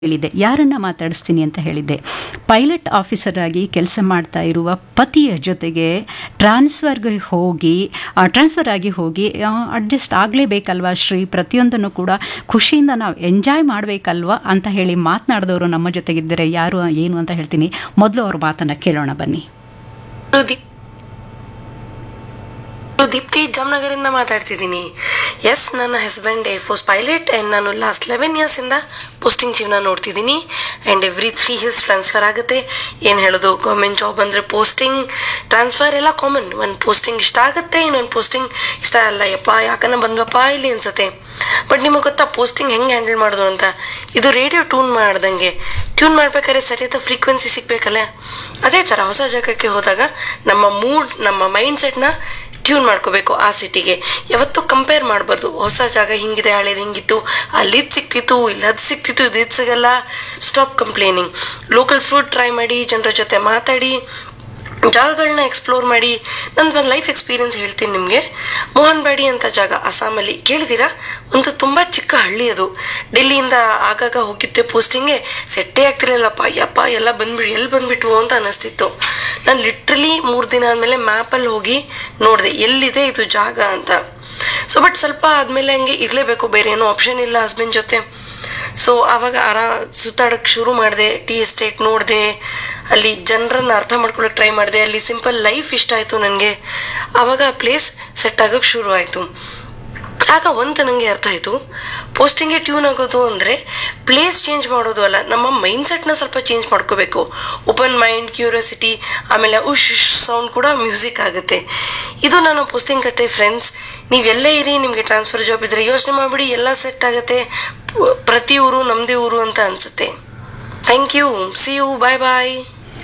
ಹೇಳಿದ್ದೆ ಯಾರನ್ನ ಮಾತಾಡಿಸ್ತೀನಿ ಅಂತ ಹೇಳಿದ್ದೆ ಪೈಲಟ್ ಆಫೀಸರ್ ಆಗಿ ಕೆಲಸ ಮಾಡ್ತಾ ಇರುವ ಪತಿಯ ಜೊತೆಗೆ ಟ್ರಾನ್ಸ್ಫರ್ಗೆ ಹೋಗಿ ಟ್ರಾನ್ಸ್ಫರ್ ಆಗಿ ಹೋಗಿ ಅಡ್ಜಸ್ಟ್ ಆಗಲೇಬೇಕಲ್ವಾ ಶ್ರೀ ಪ್ರತಿಯೊಂದನ್ನು ಕೂಡ ಖುಷಿಯಿಂದ ನಾವು ಎಂಜಾಯ್ ಮಾಡಬೇಕಲ್ವಾ ಅಂತ ಹೇಳಿ ಮಾತನಾಡಿದವರು ನಮ್ಮ ಜೊತೆಗಿದ್ದರೆ ಯಾರು ಏನು ಅಂತ ಹೇಳ್ತೀನಿ ಮೊದಲು ಅವ್ರ ಮಾತನ್ನು ಕೇಳೋಣ ಬನ್ನಿ ದೀಪ್ ದೀಪ್ತಿ ಜಾಮ್ನಗರಿಂದ ಮಾತಾಡ್ತಿದ್ದೀನಿ ಎಸ್ ನನ್ನ husband air force pilot and ನಾನು ಲಾಸ್ಟ್ ಲೆವೆನ್ ಇಯರ್ಸಿಂದ ಪೋಸ್ಟಿಂಗ್ ಜೀವನ ನೋಡ್ತಿದ್ದೀನಿ and every three years transfer ಆಗುತ್ತೆ ಏನು ಹೇಳೋದು ಗೌರ್ಮೆಂಟ್ ಜಾಬ್ ಅಂದರೆ ಪೋಸ್ಟಿಂಗ್ ಟ್ರಾನ್ಸ್ಫರ್ ಎಲ್ಲ ಕಾಮನ್ ಒಂದು ಪೋಸ್ಟಿಂಗ್ ಇಷ್ಟ ಆಗುತ್ತೆ ಇನ್ನೊಂದು ಪೋಸ್ಟಿಂಗ್ ಇಷ್ಟ ಅಲ್ಲ ಯಪ್ಪ ಯಾಕನ್ನ ಬಂದ್ವಪ್ಪ ಇಲ್ಲಿ ಅನ್ಸುತ್ತೆ ಬಟ್ ನಿಮಗೆ ಗೊತ್ತಾ ಪೋಸ್ಟಿಂಗ್ ಹೆಂಗೆ ಹ್ಯಾಂಡಲ್ ಮಾಡೋದು ಅಂತ ಇದು ರೇಡಿಯೋ ಟ್ಯೂನ್ ಮಾಡ್ದಂಗೆ ಟ್ಯೂನ್ ಮಾಡ್ಬೇಕಾದ್ರೆ ಸರಿಯಾದ ಫ್ರೀಕ್ವೆನ್ಸಿ ಸಿಗಬೇಕಲ್ಲ ಅದೇ ಥರ ಹೊಸ ಜಾಗಕ್ಕೆ ಹೋದಾಗ ನಮ್ಮ ಮೂಡ್ ನಮ್ಮ ಮೈಂಡ್ ಸೆಟ್ನ ಟ್ಯೂನ್ ಮಾಡ್ಕೋಬೇಕು ಆ ಸಿಟಿಗೆ ಯಾವತ್ತೂ ಕಂಪೇರ್ ಮಾಡ್ಬಾರ್ದು ಹೊಸ ಜಾಗ ಹಿಂಗಿದೆ ಹಳೇದು ಹಿಂಗಿತ್ತು ಅಲ್ಲಿ ಇದು ಸಿಕ್ತಿತ್ತು ಇಲ್ಲಿ ಅದು ಸಿಕ್ತಿತ್ತು ಇದು ಇದು ಸಿಗಲ್ಲ stop complaining local food try ಮಾಡಿ ಜನರ ಜೊತೆ ಮಾತಾಡಿ ಜಾಗಗಳನ್ನ ಎಕ್ಸ್ಪ್ಲೋರ್ ಮಾಡಿ ನಂದು ಒಂದು ಲೈಫ್ ಎಕ್ಸ್ಪೀರಿಯನ್ಸ್ ಹೇಳ್ತೀನಿ ನಿಮಗೆ ಮೋಹನ್ಬಾಡಿ ಅಂತ ಜಾಗ ಅಸ್ಸಾಮಲ್ಲಿ ಕೇಳಿದ್ದೀರಾ ಒಂದು ತುಂಬ ಚಿಕ್ಕ ಹಳ್ಳಿ ಅದು ಡೆಲ್ಲಿಯಿಂದ ಆಗಾಗ ಹೋಗಿದ್ದೆ ಪೋಸ್ಟಿಂಗ್ಗೆ ಸೆಟ್ಟೇ ಆಗ್ತಿರ್ಲಿಲ್ಲಪ್ಪ ಯಪ್ಪ ಎಲ್ಲ ಬಂದ್ಬಿಡಿ ಎಲ್ಲಿ ಬಂದ್ಬಿಟ್ವು ಅಂತ ಅನ್ನಿಸ್ತಿತ್ತು ನಾನು ಲಿಟ್ರಲಿ ಮೂರು ದಿನ ಆದಮೇಲೆ ಮ್ಯಾಪಲ್ಲಿ ಹೋಗಿ ನೋಡಿದೆ ಎಲ್ಲಿದೆ ಇದು ಜಾಗ ಅಂತ ಸೊ ಬಟ್ ಸ್ವಲ್ಪ ಆದಮೇಲೆ ಹಂಗೆ ಇರಲೇಬೇಕು ಬೇರೆ ಏನೋ ಆಪ್ಷನ್ ಇಲ್ಲ ಹಸ್ಬೆಂಡ್ ಜೊತೆ ಸೊ ಆವಾಗ ಆರಾ ಸುತ್ತಾಡೋಕ್ಕೆ ಶುರು ಮಾಡಿದೆ ಟೀ ಎಸ್ಟೇಟ್ ನೋಡಿದೆ ಅಲ್ಲಿ ಜನರನ್ನ ಅರ್ಥ ಮಾಡ್ಕೊಳ್ಳೋಕೆ ಟ್ರೈ ಮಾಡಿದೆ ಅಲ್ಲಿ ಸಿಂಪಲ್ ಲೈಫ್ ಇಷ್ಟ ಆಯಿತು ನನಗೆ ಆವಾಗ ಆ ಪ್ಲೇಸ್ ಸೆಟ್ ಆಗೋಕ್ಕೆ ಶುರು ಆಯಿತು ಆಗ ಒಂದು ನನಗೆ ಅರ್ಥ ಆಯಿತು ಪೋಸ್ಟಿಂಗ್ಗೆ ಟ್ಯೂನ್ ಆಗೋದು ಅಂದರೆ ಪ್ಲೇಸ್ ಚೇಂಜ್ ಮಾಡೋದು ಅಲ್ಲ ನಮ್ಮ ಮೈಂಡ್ ಸೆಟ್ನ ಸ್ವಲ್ಪ ಚೇಂಜ್ ಮಾಡ್ಕೋಬೇಕು ಓಪನ್ ಮೈಂಡ್ ಕ್ಯೂರಿಯಾಸಿಟಿ ಆಮೇಲೆ ಉಶ್ ಸೌಂಡ್ ಕೂಡ ಮ್ಯೂಸಿಕ್ ಆಗುತ್ತೆ ಇದು ನಾನು ಪೋಸ್ಟಿಂಗ್ ಕಟ್ಟೆ ಫ್ರೆಂಡ್ಸ್ ನೀವೆಲ್ಲೇ ಇರಿ ನಿಮಗೆ ಟ್ರಾನ್ಸ್ಫರ್ ಜಾಬ್ ಇದ್ದರೆ ಯೋಚನೆ ಮಾಡಿಬಿಡಿ ಎಲ್ಲ ಸೆಟ್ ಆಗುತ್ತೆ ಪ್ರತಿ ಊರು ನಮ್ಮದೇ ಊರು ಅಂತ ಅನಿಸುತ್ತೆ thank you see you bye bye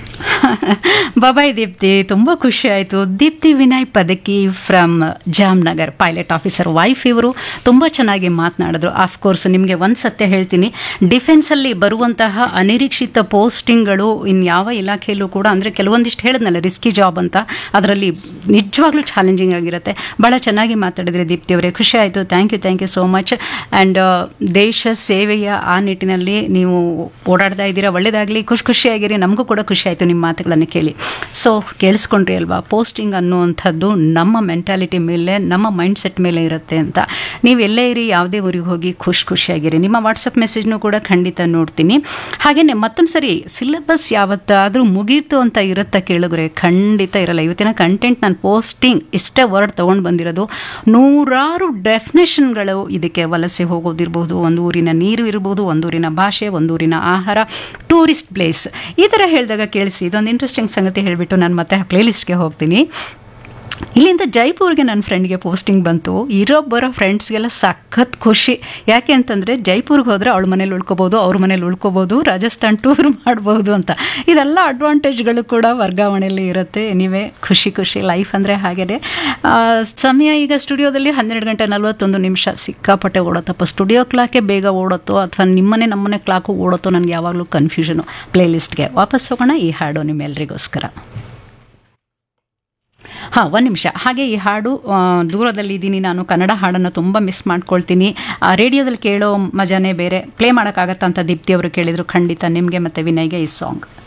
bye bye Deepti ತುಂಬ ಖುಷಿ ಆಯಿತು Deepti Vinay Padaki from Jamnagar pilot officer wife ಇವರು ತುಂಬ ಚೆನ್ನಾಗಿ ಮಾತನಾಡಿದ್ರು ಆಫ್ಕೋರ್ಸ್ ನಿಮಗೆ ಒಂದು ಸತ್ಯ ಹೇಳ್ತೀನಿ ಡಿಫೆನ್ಸಲ್ಲಿ ಬರುವಂತಹ ಅನಿರೀಕ್ಷಿತ ಪೋಸ್ಟಿಂಗ್ಗಳು ಇನ್ಯಾವ ಇಲಾಖೆಯಲ್ಲೂ ಕೂಡ ಅಂದರೆ ಕೆಲವೊಂದಿಷ್ಟು ಹೇಳಿದ್ನಲ್ಲ ರಿಸ್ಕಿ ಜಾಬ್ ಅಂತ ಅದರಲ್ಲಿ ನಿಜವಾಗ್ಲೂ ಚಾಲೆಂಜಿಂಗ್ ಆಗಿರುತ್ತೆ ಭಾಳ ಚೆನ್ನಾಗಿ ಮಾತಾಡಿದ್ರಿ ದೀಪ್ತಿ ಅವರೇ ಖುಷಿ ಆಯಿತು thank you thank you so much and ದೇಶ ಸೇವೆಯ ಆ ನಿಟ್ಟಿನಲ್ಲಿ ನೀವು ಓಡಾಡ್ತಾ ಇದ್ದೀರಾ ಒಳ್ಳೆಯದಾಗಲಿ ಖುಷಿ ಖುಷಿಯಾಗಿರಿ ನಮಗೂ ಕೂಡ ಖುಷಿ ಆಯಿತು ನಿಮ್ಮ ಮಾತುಗಳನ್ನು ಕೇಳಿ ಸೊ ಕೇಳಿಸ್ಕೊಂಡ್ರಿ ಅಲ್ವಾ ಪೋಸ್ಟಿಂಗ್ ಅನ್ನುವಂಥದ್ದು ನಮ್ಮ ಮೆಂಟಾಲಿಟಿ ಮೇಲೆ ನಮ್ಮ ಮೈಂಡ್ ಸೆಟ್ ಮೇಲೆ ಇರುತ್ತೆ ಅಂತ ನೀವು ಎಲ್ಲೇ ಇರಿ ಯಾವುದೇ ಊರಿಗೆ ಹೋಗಿ ಖುಷಿ ಖುಷಿಯಾಗಿರಿ ನಿಮ್ಮ ವಾಟ್ಸಪ್ ಮೆಸೇಜ್ನೂ ಕೂಡ ಖಂಡಿತ ನೋಡ್ತೀನಿ ಹಾಗೆಯೇ ಮತ್ತೊಂದು ಸರಿ ಸಿಲೆಬಸ್ ಯಾವತ್ತಾದರೂ ಮುಗೀತು ಅಂತ ಇರುತ್ತಾ ಕೇಳಿದ್ರೆ ಖಂಡಿತ ಇರಲ್ಲ ಇವತ್ತಿನ ಕಂಟೆಂಟ್ ನಾನು ಪೋಸ್ಟಿಂಗ್ ಇಷ್ಟೇ ವರ್ಡ್ ತೊಗೊಂಡು ಬಂದಿರೋದು ನೂರಾರು ಡೆಫಿನೇಷನ್ಗಳು ಇದಕ್ಕೆ ವಲಸೆ ಹೋಗೋದಿರ್ಬೋದು ಒಂದು ಊರಿನ ನೀರು ಇರ್ಬೋದು ಒಂದೂರಿನ ಭಾಷೆ ಒಂದೂರಿನ ಆಹಾರ ಟೂರಿಸ್ಟ್ ಪ್ಲೇಸ್ ಈ ಥರ ಹೇಳಿದಾಗ ಕೇಳಿಸಿ ಇದೊಂದು ಇಂಟ್ರೆಸ್ಟಿಂಗ್ ಸಂಗತಿ ಹೇಳಿಬಿಟ್ಟು ನಾನು ಮತ್ತೆ ಪ್ಲೇಲಿಸ್ಟ್ಗೆ ಹೋಗ್ತೀನಿ ಇಲ್ಲಿಂದ ಜೈಪುರ್ಗೆ ನನ್ನ ಫ್ರೆಂಡ್ಗೆ ಪೋಸ್ಟಿಂಗ್ ಬಂತು ಇರೋ ಬರೋ ಫ್ರೆಂಡ್ಸ್ಗೆಲ್ಲ ಸಖತ್ ಖುಷಿ ಯಾಕೆ ಅಂತಂದರೆ ಜೈಪುರ್ಗೆ ಹೋದರೆ ಅವಳ ಮನೇಲಿ ಉಳ್ಕೋಬೋದು ಅವ್ರ ಮನೇಲಿ ಉಳ್ಕೋಬೋದು ರಾಜಸ್ಥಾನ್ ಟೂರ್ ಮಾಡ್ಬೋದು ಅಂತ ಇದೆಲ್ಲ ಅಡ್ವಾಂಟೇಜ್ಗಳು ಕೂಡ ವರ್ಗಾವಣೆಯಲ್ಲಿ ಇರುತ್ತೆ ನೀವೇ ಖುಷಿ ಖುಷಿ ಲೈಫ್ ಅಂದರೆ ಹಾಗೇ ಸಮಯ ಈಗ ಸ್ಟುಡಿಯೋದಲ್ಲಿ ಹನ್ನೆರಡು ಗಂಟೆ ನಲ್ವತ್ತೊಂದು ನಿಮಿಷ ಸಿಕ್ಕಾಪಟ್ಟೆ ಓಡತ್ತಪ್ಪ ಸ್ಟುಡಿಯೋ ಕ್ಲಾಕೆ ಬೇಗ ಓಡುತ್ತೋ ಅಥವಾ ನಿಮ್ಮನೆ ನಮ್ಮನೆ ಕ್ಲಾಕು ಓಡುತ್ತೋ ನನಗೆ ಯಾವಾಗಲೂ ಕನ್ಫ್ಯೂಷನು ಪ್ಲೇಲಿಸ್ಟ್ಗೆ ವಾಪಸ್ ಹೋಗೋಣ ಈ ಹಾಡು ನಿಮ್ಮೆಲ್ಲರಿಗೋಸ್ಕರ ಹಾಂ ಒಂದು ನಿಮಿಷ ಹಾಗೆ ಈ ಹಾಡು ದೂರದಲ್ಲಿ ಇದ್ದೀನಿ ನಾನು ಕನ್ನಡ ಹಾಡನ್ನು ತುಂಬ ಮಿಸ್ ಮಾಡ್ಕೊಳ್ತೀನಿ ರೇಡಿಯೋದಲ್ಲಿ ಕೇಳೋ ಮಜಾನೇ ಬೇರೆ ಪ್ಲೇ ಮಾಡೋಕ್ಕಾಗತ್ತಾ ಅಂತ ದೀಪ್ತಿ ಅವರು ಕೇಳಿದರು ಖಂಡಿತ ನಿಮಗೆ ಮತ್ತು ವಿನಯ್ಗೆ ಈ ಸಾಂಗ್